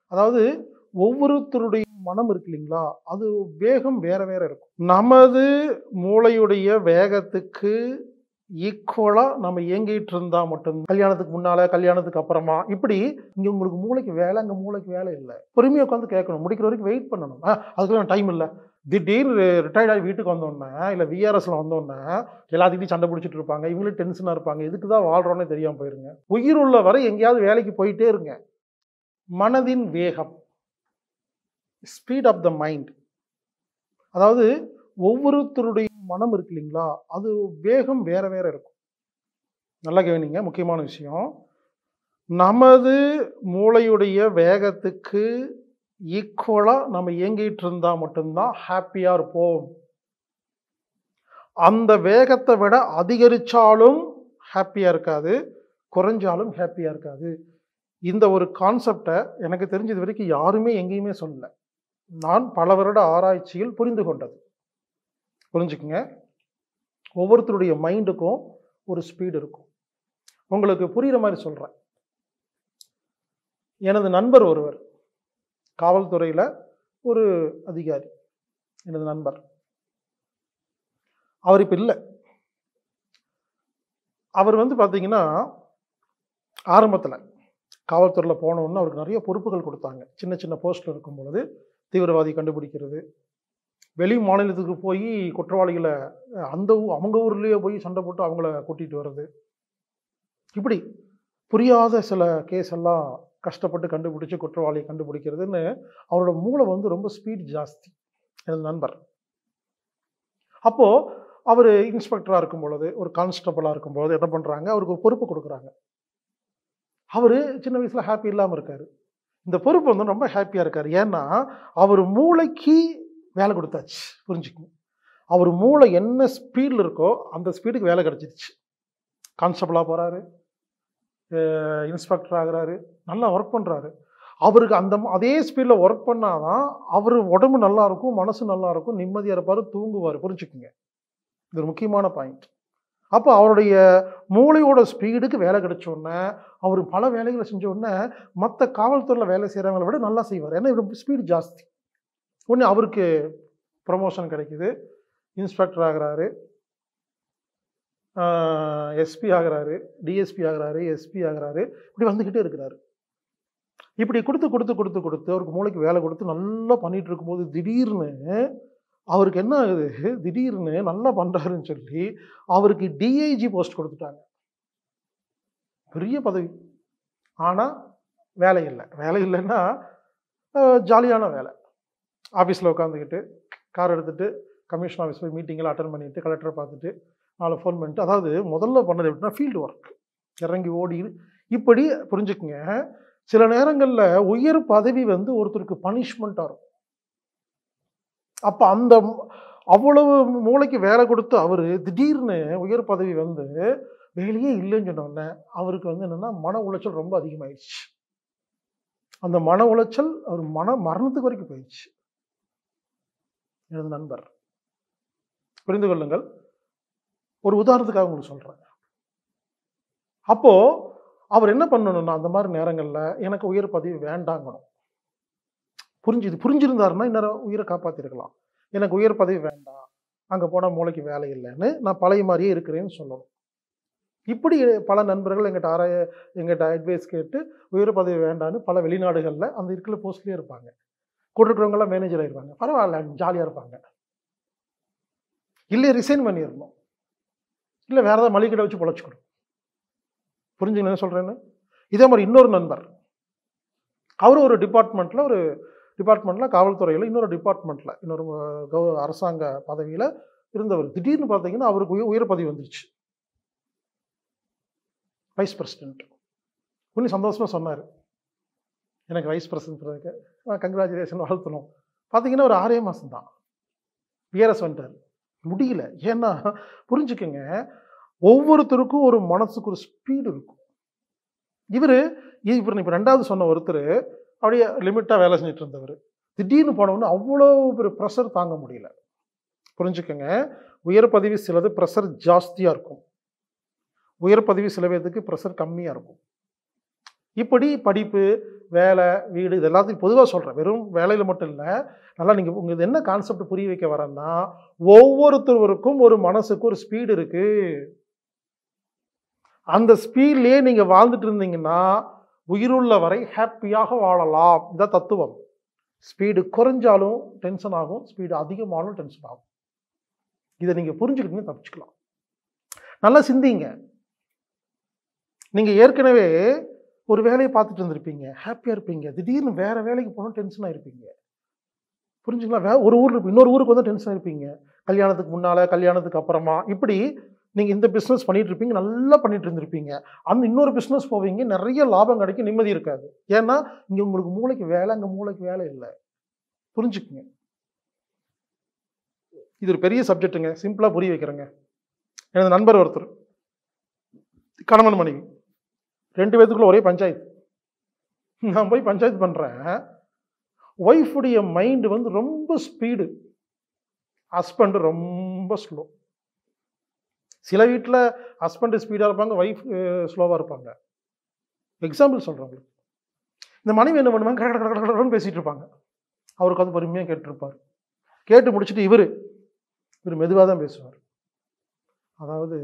அதாவது ஒவ்வொருத்தருடைய மனம் இருக்கு இல்லைங்களா அது வேகம் வேற வேற இருக்கும் நமது மூளையுடைய வேகத்துக்கு ஈக்குவலா நம்ம இயங்கிட்டு இருந்தா மட்டும் கல்யாணத்துக்கு முன்னால கல்யாணத்துக்கு அப்புறமா இப்படி இங்க உங்களுக்கு மூளைக்கு வேலை அங்க மூளைக்கு வேலை இல்லை பொறுமையா உட்காந்து கேட்கணும் முடிக்கிற வரைக்கும் வெயிட் பண்ணணும் ஆ, அதுக்கெல்லாம் டைம் இல்லை திடீர்னு ரிட்டையர்ட் ஆகி வீட்டுக்கு வந்தோடனே இல்லை விஆர்எஸ்ல வந்தோடனே எல்லாத்துக்கிட்டையும் சண்டை பிடிச்சிட்டு இருப்பாங்க இவங்களும் டென்ஷனாக இருப்பாங்க இதுக்கு தான் வாழ்றோன்னே தெரியாம போயிருங்க உயிர் உள்ள வரை எங்கேயாவது வேலைக்கு போயிட்டே இருங்க மனதின் வேகம் ஸ்பீட் ஆஃப் த மைண்ட் அதாவது ஒவ்வொருத்தருடைய மனம் இருக்கு இல்லைங்களா அது வேகம் வேற வேற இருக்கும் நல்லா கவனிங்க முக்கியமான விஷயம் நமது மூளையுடைய வேகத்துக்கு ஈக்குவலாக நம்ம இயங்கிட்டு இருந்தா மட்டும்தான் ஹாப்பியாக இருப்போம் அந்த வேகத்தை விட அதிகரிச்சாலும் ஹாப்பியாக இருக்காது குறைஞ்சாலும் ஹாப்பியாக இருக்காது இந்த ஒரு கான்செப்டை எனக்கு தெரிஞ்சது வரைக்கும் யாருமே எங்கேயுமே சொல்லல நான் பல வருட ஆராய்ச்சியில் புரிந்து கொண்டது புரிஞ்சுக்குங்க ஒவ்வொருத்தருடைய மைண்டுக்கும் ஒரு ஸ்பீடு இருக்கும் உங்களுக்கு புரிகிற மாதிரி சொல்கிறேன் எனது நண்பர் ஒருவர் காவல்துறையில் ஒரு அதிகாரி எனது நண்பர் அவர் இப்போ இல்லை அவர் வந்து பார்த்தீங்கன்னா ஆரம்பத்தில் காவல்துறையில் போனோன்னு அவருக்கு நிறைய பொறுப்புகள் கொடுத்தாங்க சின்ன சின்ன போஸ்ட்டில் இருக்கும் பொழுது தீவிரவாதி கண்டுபிடிக்கிறது வெளி மாநிலத்துக்கு போய் குற்றவாளிகளை அஹ், அந்த ஊ அவங்க ஊர்லேயே போய் சண்டை போட்டு அவங்கள கூட்டிகிட்டு வர்றது இப்படி புரியாத சில கேஸ் எல்லாம் கஷ்டப்பட்டு கண்டுபிடிச்சு குற்றவாளியை கண்டுபிடிக்கிறதுன்னு அவரோட மூளை வந்து ரொம்ப ஸ்பீட் ஜாஸ்தி எனது நண்பர் அப்போது அவர் இன்ஸ்பெக்டராக இருக்கும் பொழுது ஒரு கான்ஸ்டபிளாக இருக்கும் பொழுது என்ன பண்ணுறாங்க அவருக்கு ஒரு பொறுப்பு கொடுக்குறாங்க அவர் சின்ன வயசில் ஹாப்பி இல்லாமல் இருக்காரு இந்த பொறுப்பு வந்து ரொம்ப ஹாப்பியாக இருக்கார் ஏன்னா அவர் மூளைக்கு வேலை கொடுத்தாச்சு புரிஞ்சுக்கணும் அவர் மூளை என்ன ஸ்பீடில் இருக்கோ அந்த ஸ்பீடுக்கு வேலை கிடச்சிருச்சு கான்ஸ்டபிளாக போகிறாரு இன்ஸ்பெக்டர் ஆகுறாரு நல்லா ஒர்க் பண்ணுறாரு அவருக்கு அந்த ம- அதே ஸ்பீடில் ஒர்க் பண்ணாதான் அவர் உடம்பு நல்லா இருக்கும் மனசு நல்லா இருக்கும் நிம்மதியாக இருப்பார் தூங்குவார் புரிஞ்சுக்குங்க இது ஒரு முக்கியமான பாயிண்ட் அப்போ அவருடைய மூளையோட ஸ்பீடுக்கு வேலை கிடைச்ச உடனே அவர் பல வேலைகளை செஞ்ச உடனே மற்ற காவல்துறையில் வேலை செய்கிறவங்கள விட நல்லா செய்வார் ஏன்னா இவர் ஸ்பீடு ஜாஸ்தி உடனே அவருக்கு ப்ரமோஷன் கிடைக்குது இன்ஸ்பெக்டர் ஆகுறாரு எஸ்பி ஆகுறாரு டிஎஸ்பி ஆகுறாரு எஸ்பி ஆகுறாரு இப்படி வந்துக்கிட்டே இருக்கிறாரு இப்படி கொடுத்து கொடுத்து கொடுத்து கொடுத்து அவருக்கு மூளைக்கு வேலை கொடுத்து நல்லா பண்ணிட்டு இருக்கும்போது திடீர்னு அவருக்கு என்ன ஆகுது திடீர்னு நல்லா பண்ணுறாருன்னு சொல்லி அவருக்கு டிஐஜி போஸ்ட் கொடுத்துட்டாங்க பெரிய பதவி ஆனால் வேலை இல்லை வேலை இல்லைன்னா அஹ், ஜாலியான வேலை ஆஃபீஸில் உட்காந்துக்கிட்டு கார் எடுத்துகிட்டு கமிஷன் ஆஃபீஸ் போய் மீட்டிங்கெல்லாம் அட்டன் பண்ணிட்டு கலெக்டரை பார்த்துட்டு நாலு ஃபோன் பண்ணிட்டு அதாவது முதல்ல பண்ணது எப்படின்னா ஃபீல்டு ஒர்க் இறங்கி ஓடி இப்படி புரிஞ்சுக்குங்க சில நேரங்களில் உயர் பதவி வந்து ஒருத்தருக்கு பனிஷ்மெண்ட்டாக இருக்கும் அப்போ அந்த ம- அவ்வளவு மூளைக்கு வேலை கொடுத்து அவர் திடீர்னு உயர் பதவி வந்து வேலையே இல்லைன்னு சொன்ன உடனே அவருக்கு வந்து என்னென்னா மன உளைச்சல் ரொம்ப அதிகமாயிடுச்சு அந்த மன உளைச்சல் அவர் மன மரணத்துக்கு வரைக்கும் போயிடுச்சு எனது நண்பர் புரிந்து கொள்ளுங்கள் ஒரு உதாரணத்துக்காக உங்களுக்கு சொல்கிறேன் அப்போ அவர் என்ன பண்ணணும்னா அந்த மாதிரி நேரங்களில் எனக்கு உயர் பதவி வேண்டாங்கணும் புரிஞ்சு இது புரிஞ்சிருந்தாருன்னா இன்னும் உயிரை காப்பாற்றிருக்கலாம் எனக்கு உயர் பதவி வேண்டாம் அங்கே போனால் மூளைக்கு வேலை இல்லைன்னு நான் பழைய மாதிரியே இருக்கிறேன்னு சொல்லணும் இப்படி பல நண்பர்கள் எங்கிட்ட ஆராய எங்கிட்ட அட்வைஸ் கேட்டு உயர் பதவி வேண்டான்னு பல வெளிநாடுகளில் அந்த இருக்கிற போஸ்ட்லேயே இருப்பாங்க கூட இருக்கிறவங்களாம் மேனேஜர் ஆயிருப்பாங்க பரவாயில்ல ஜாலியாக இருப்பாங்க இல்லை ரிசைன் பண்ணிடணும் இல்லை வேறு ஏதாவது மளிகை கடை வச்சு பொழைச்சிக்கணும் புரிஞ்சுங்க என்ன சொல்கிறேன்னு இதே மாதிரி இன்னொரு நண்பர் அவர் ஒரு டிபார்ட்மெண்ட்டில் ஒரு டிபார்ட்மெண்ட்டில் காவல்துறையில் இன்னொரு டிபார்ட்மெண்ட்டில் இன்னொரு அஹ், கௌ அரசாங்க பதவியில் இருந்தவர் திடீர்னு பார்த்தீங்கன்னா அவருக்கு உய- உயர் பதவி வந்துருச்சு வைஸ் பிரசிடென்ட் கொஞ்சம் சந்தோஷமாக சொன்னார் எனக்கு வைஸ் பிரசிடென்ட் கங்க்ராச்சுலேஷன் வாழ்த்தணும் பார்த்தீங்கன்னா ஒரு ஆறே மாதம் தான் பிஆர்எஸ் வந்துட்டார் முடியல ஏன்னா புரிஞ்சுக்கங்க ஒவ்வொருத்தருக்கும் ஒரு மனசுக்கு ஒரு ஸ்பீடு இருக்கும் இவர் இவர் இப்போ ரெண்டாவது சொன்ன ஒருத்தர் அப்படியே லிமிட்டாக வேலை செஞ்சுட்டு இருந்தவர் திடீர்னு போனவொன்னு அவ்வளோ பெரிய ப்ரெஷர் தாங்க முடியல புரிஞ்சுக்கங்க உயர் பதவி சிலது ப்ரெஷர் ஜாஸ்தியாக இருக்கும் உயர் பதவி சில பேர்த்துக்கு ப்ரெஷர் கம்மியாக இருக்கும் இப்படி படிப்பு வேலை வீடு இது எல்லாத்தையும் பொதுவாக சொல்கிறேன் வெறும் வேலையில் மட்டும் இல்லை நல்லா நீங்கள் உங்களுக்கு என்ன கான்செப்ட் புரிய வைக்க வரேன்னா ஒவ்வொருத்தருவருக்கும் ஒரு மனசுக்கு ஒரு ஸ்பீடு இருக்குது அந்த ஸ்பீட்லேயே நீங்கள் வாழ்ந்துட்டு இருந்தீங்கன்னா உயிருள்ள வரை ஹாப்பியாக வாழலாம் இதான் தத்துவம் ஸ்பீடு குறைஞ்சாலும் டென்ஷன் ஆகும் ஸ்பீடு அதிகமானாலும் டென்ஷன் ஆகும் இதை நீங்கள் புரிஞ்சுக்கிட்டீங்க தப்பிச்சுக்கலாம் நல்லா சிந்திங்க நீங்கள் ஏற்கனவே ஒரு வேலையை பார்த்துட்டு இருந்திருப்பீங்க ஹாப்பியாக இருப்பீங்க திடீர்னு வேற வேலைக்கு போனால் டென்ஷனாக இருப்பீங்க புரிஞ்சுங்களா வே ஒரு ஊர் இன்னொரு ஊருக்கு வந்து டென்ஷனாக இருப்பீங்க கல்யாணத்துக்கு முன்னால் கல்யாணத்துக்கு அப்புறமா இப்படி நீங்கள் இந்த பிஸ்னஸ் பண்ணிட்டு இருப்பீங்க நல்லா பண்ணிட்டு இருந்திருப்பீங்க அந்த இன்னொரு பிஸ்னஸ் போவீங்க நிறைய லாபம் கிடைக்கும் நிம்மதி இருக்காது ஏன்னா இங்கே உங்களுக்கு மூளைக்கு வேலை அங்கே மூளைக்கு வேலை இல்லை புரிஞ்சுக்குங்க இது ஒரு பெரிய சப்ஜெக்ட்டுங்க சிம்பிளாக புரிய வைக்கிறேங்க எனது நண்பர் ஒருத்தர் கணவன் மனைவி ரெண்டு பேத்துக்குள்ள ஒரே பஞ்சாயத்து நான் போய் பஞ்சாயத்து பண்ணுறேன் ஒய்ஃபுடைய மைண்டு வந்து ரொம்ப ஸ்பீடு ஹஸ்பண்டு ரொம்ப ஸ்லோ சில வீட்டில் ஹஸ்பண்டு ஸ்பீடாக இருப்பாங்க ஒய்ஃப் ஸ்லோவாக இருப்பாங்க எக்ஸாம்பிள் சொல்கிறேன் உங்களுக்கு இந்த மனைவி என்ன பண்ணுவாங்க கட கட கட கடன்னு பேசிகிட்டு இருப்பாங்க அவருக்கு வந்து பொறுமையாக கேட்டுருப்பார் கேட்டு முடிச்சுட்டு இவர் இவர் மெதுவாக தான் பேசுவார் அதாவது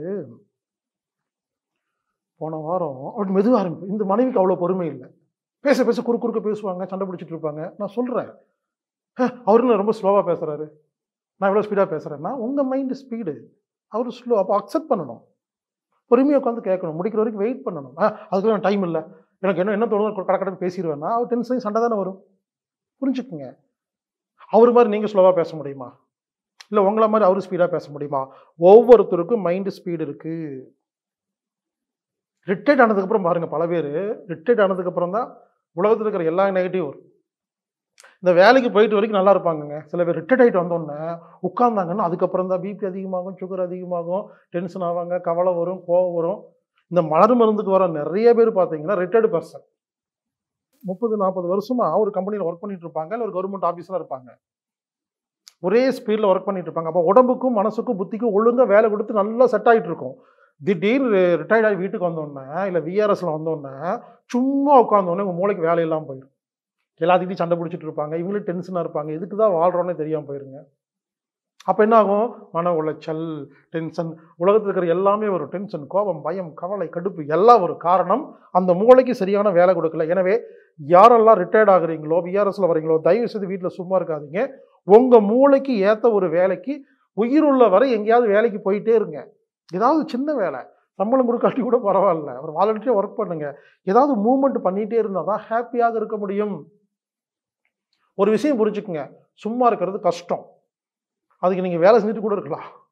போன வாரம் அவருக்கு மெதுவாக ஆரம்பிக்கும் இந்த மனைவிக்கு அவ்வளோ பொறுமை இல்லை பேச பேச குறு குறுக்க பேசுவாங்க சண்டை பிடிச்சிட்டு இருப்பாங்க நான் சொல்கிறேன் அவரு ரொம்ப ஸ்லோவாக பேசுகிறாரு நான் இவ்வளோ ஸ்பீடாக பேசுகிறேன்னா உங்கள் மைண்டு ஸ்பீடு அவர் ஸ்லோ அப்போ அக்செப்ட் பண்ணணும் பொறுமையாக உட்காந்து கேட்கணும் முடிக்கிற வரைக்கும் வெயிட் பண்ணணும் ஆ அதுக்கெல்லாம் டைம் இல்லை எனக்கு என்ன என்ன தோணுதோ கடை கடை பேசிடுவேன்னா அவர் டென்ஷன் சண்டை தானே வரும் புரிஞ்சுக்குங்க அவர் மாதிரி நீங்கள் ஸ்லோவாக பேச முடியுமா இல்லை உங்களை மாதிரி அவர் ஸ்பீடாக பேச முடியுமா ஒவ்வொருத்தருக்கும் மைண்டு ஸ்பீடு இருக்குது ரிட்டையர்ட் ஆனதுக்கப்புறம் பாருங்கள் பல பேர் ரிட்டையர்ட் ஆனதுக்கப்புறம் தான் உலகத்தில் இருக்கிற எல்லா நெகட்டிவ் வரும் இந்த வேலைக்கு போயிட்டு வரைக்கும் நல்லா இருப்பாங்கங்க சில பேர் ரிட்டையர்ட் ஆகிட்டு வந்தோடனே உட்காந்தாங்கன்னா அதுக்கப்புறம் தான் பிபி அதிகமாகும் சுகர் அதிகமாகும் டென்ஷன் ஆவாங்க கவலை வரும் கோவம் வரும் இந்த மலர் மருந்துக்கு வர நிறைய பேர் பார்த்தீங்கன்னா ரிட்டையர்டு பர்சன் முப்பது நாற்பது வருஷமா ஒரு கம்பெனியில் ஒர்க் பண்ணிட்டு இருப்பாங்க இல்லை ஒரு கவர்மெண்ட் ஆஃபீஸில் இருப்பாங்க ஒரே ஸ்பீடில் ஒர்க் பண்ணிட்டு இருப்பாங்க அப்போ உடம்புக்கும் மனசுக்கும் புத்திக்கும் ஒழுங்காக வேலை கொடுத்து நல்லா செட் ஆகிட்டு இருக்கும் திடீர்னு ரிட்டையர்ட் ஆகி வீட்டுக்கு வந்தோடனே இல்லை விஆர்எஸ்ல வந்தோடனே சும்மா உட்காந்தோடனே உங்கள் மூளைக்கு வேலையெல்லாம் போயிடும் எல்லாத்துக்கிட்டையும் சண்டை பிடிச்சிட்டு இருப்பாங்க இவங்களும் டென்ஷனாக இருப்பாங்க எதுக்கு தான் வாழ்கிறோன்னே தெரியாமல் போயிருங்க அப்போ என்ன ஆகும் மன உளைச்சல் டென்ஷன் உலகத்தில் இருக்கிற எல்லாமே வரும் டென்ஷன் கோபம் பயம் கவலை கடுப்பு எல்லாம் ஒரு காரணம் அந்த மூளைக்கு சரியான வேலை கொடுக்கல எனவே யாரெல்லாம் ரிட்டையர்ட் ஆகுறீங்களோ விஆர்எஸ்ல வரீங்களோ தயவு செய்து வீட்டில் சும்மா இருக்காதீங்க உங்கள் மூளைக்கு ஏற்ற ஒரு வேலைக்கு உயிருள்ள வரை எங்கேயாவது வேலைக்கு போயிட்டே இருங்க ஏதாவது சின்ன வேலை சம்பளம் கொடுக்காட்டி கூட பரவாயில்ல ஒரு வாலண்டியராக ஒர்க் பண்ணுங்க ஏதாவது மூவ்மெண்ட் பண்ணிகிட்டே இருந்தால் தான் ஹாப்பியாக இருக்க முடியும் ஒரு விஷயம் புரிஞ்சுக்குங்க சும்மா இருக்கிறது கஷ்டம் அதுக்கு நீங்கள் வேலை செஞ்சுட்டு கூட இருக்கலாம்